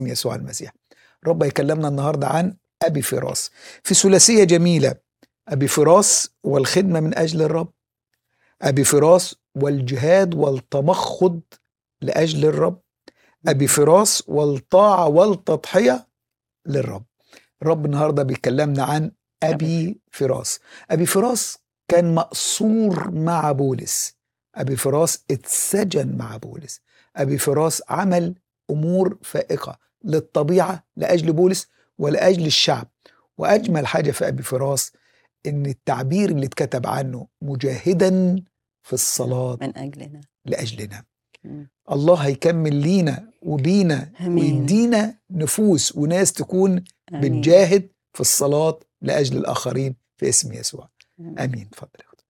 يسوع المسيح رب يكلمنا النهارده عن ابي فراس في ثلاثيه جميله ابي فراس والخدمه من اجل الرب ابي فراس والجهاد والتمخض لاجل الرب ابي فراس والطاعه والتضحيه للرب الرب النهارده بيكلمنا عن ابي فراس ابي فراس كان مأسور مع بولس ابي فراس اتسجن مع بولس ابي فراس عمل امور فائقه للطبيعه لاجل بولس ولاجل الشعب واجمل حاجه في ابي فراس ان التعبير اللي اتكتب عنه مجاهدا في الصلاه من أجلنا لاجلنا مم. الله هيكمل لينا وبينا آمين. ويدينا نفوس وناس تكون آمين. بتجاهد في الصلاه لاجل الاخرين في اسم يسوع امين اتفضل يا أخت.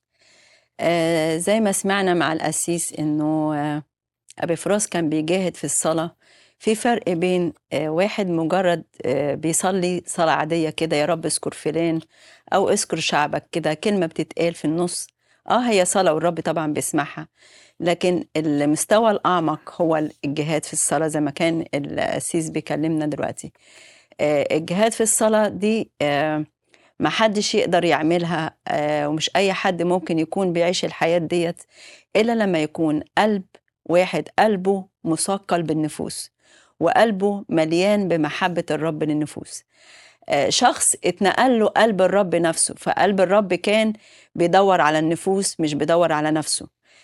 آه زي ما سمعنا مع القسيس انه آه ابي فراس كان بيجاهد في الصلاه في فرق بين آه واحد مجرد آه بيصلي صلاه عاديه كده يا رب اذكر فلان او اذكر شعبك كده كلمه بتتقال في النص اه هي صلاه والرب طبعا بيسمعها لكن المستوى الاعمق هو الجهاد في الصلاه زي ما كان القسيس بيكلمنا دلوقتي آه الجهاد في الصلاه دي آه ما حدش يقدر يعملها آه، ومش أي حد ممكن يكون بيعيش الحياة ديت إلا لما يكون قلب واحد قلبه مثقل بالنفوس وقلبه مليان بمحبة الرب للنفوس آه، شخص اتنقل له قلب الرب نفسه فقلب الرب كان بيدور على النفوس مش بيدور على نفسه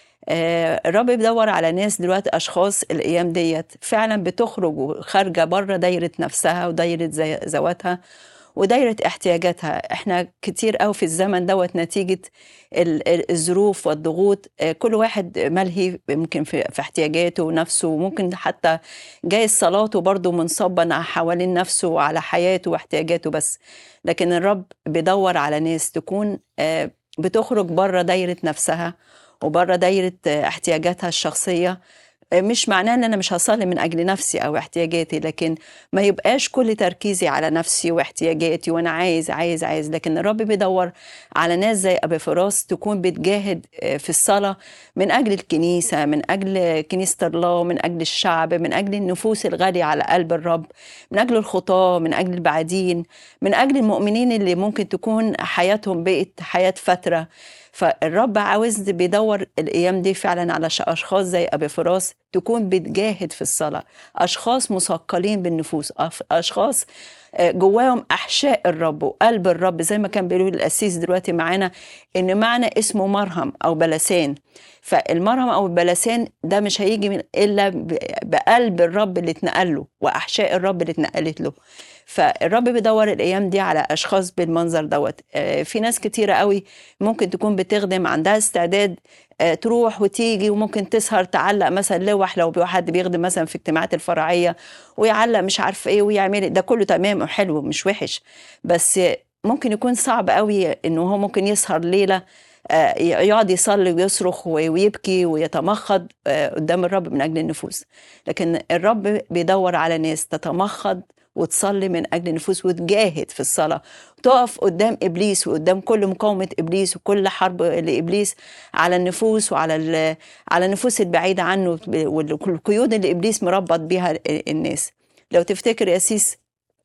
آه، الرب بيدور على ناس دلوقتي اشخاص الايام ديت فعلا بتخرج وخارجه بره دايره نفسها ودايره زي- ذواتها ودايره احتياجاتها احنا كتير قوي في الزمن دوت نتيجه ال- ال- الظروف والضغوط آه، كل واحد ملهي ممكن في, في احتياجاته ونفسه وممكن حتى جاي صلاته برضه منصبا حوالين نفسه وعلى حياته واحتياجاته بس لكن الرب بيدور على ناس تكون آه، بتخرج بره دايره نفسها وبره دايره آه، احتياجاتها الشخصيه آه، مش معناه ان انا مش هصلي من اجل نفسي او احتياجاتي لكن ما يبقاش كل تركيزي على نفسي واحتياجاتي وانا عايز عايز عايز لكن الرب بيدور على ناس زي ابي فراس تكون بتجاهد آه، في الصلاه من اجل الكنيسه من اجل كنيسه الله من اجل الشعب من اجل النفوس الغاليه على قلب الرب من اجل الخطاه من اجل البعدين من اجل المؤمنين اللي ممكن تكون حياتهم بقت حياه فتره فالرب عاوز بيدور الايام دي فعلا على ش- اشخاص زي ابي فراس تكون بتجاهد في الصلاه اشخاص مثقلين بالنفوس أف- اشخاص آه، جواهم احشاء الرب وقلب الرب زي ما كان بيقول القسيس دلوقتي معانا ان معنى اسمه مرهم او بلسان فالمرهم او البلسان ده مش هيجي من الا ب- بقلب الرب اللي اتنقل له واحشاء الرب اللي اتنقلت له فالرب بيدور الايام دي على اشخاص بالمنظر دوت آه، في ناس كتيره قوي ممكن تكون بتخدم عندها استعداد آه، تروح وتيجي وممكن تسهر تعلق مثلا لوح لو حد بيخدم مثلا في اجتماعات الفرعيه ويعلق مش عارف ايه ويعمل ده كله تمام وحلو مش وحش بس ممكن يكون صعب قوي انه هو ممكن يسهر ليله آه، يقعد يصلي ويصرخ و- ويبكي ويتمخض آه، قدام الرب من اجل النفوس لكن الرب بيدور على ناس تتمخض وتصلي من اجل النفوس وتجاهد في الصلاه تقف قدام ابليس وقدام كل مقاومه ابليس وكل حرب لابليس على النفوس وعلى ال- على النفوس البعيده عنه والقيود اللي ابليس مربط بيها ال- الناس لو تفتكر يا سيس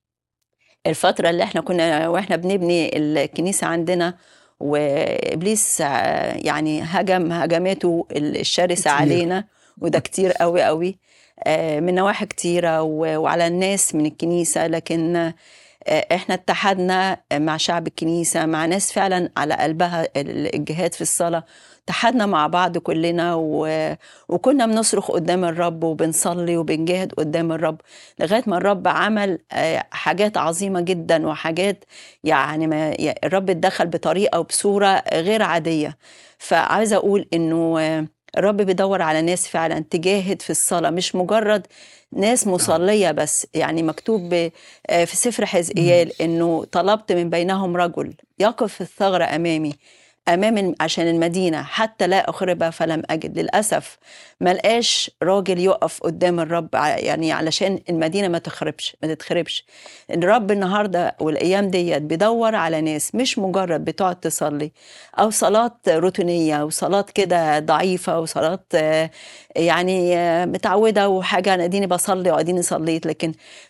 الفترة اللي احنا كنا واحنا بنبني الكنيسة عندنا وابليس آه، يعني هجم هجماته الشرسة كتير. علينا وده كتير قوي قوي آه، من نواحي كتيرة و- وعلى الناس من الكنيسة لكن آه، احنا اتحدنا مع شعب الكنيسة مع ناس فعلا على قلبها الجهاد في الصلاة اتحدنا مع بعض كلنا و... وكنا بنصرخ قدام الرب وبنصلي وبنجاهد قدام الرب لغاية ما الرب عمل آه، حاجات عظيمة جدا وحاجات يعني ما يا- الرب اتدخل بطريقة وبصورة غير عادية فعايزة أقول إنه آه، الرب بيدور على ناس فعلا تجاهد في الصلاة مش مجرد ناس مصلية بس يعني مكتوب ب- آه، في سفر حزقيال إنه طلبت من بينهم رجل يقف في الثغرة أمامي امام الم- عشان المدينه حتى لا اخربها فلم اجد للاسف ما لقاش راجل يقف قدام الرب ع- يعني علشان المدينه ما تخربش ما تتخربش الرب النهارده والايام ديت بيدور على ناس مش مجرد بتقعد تصلي او صلاه روتينيه وصلاه كده ضعيفه وصلاه آه، يعني آه، متعوده وحاجه انا اديني بصلي واديني صليت لكن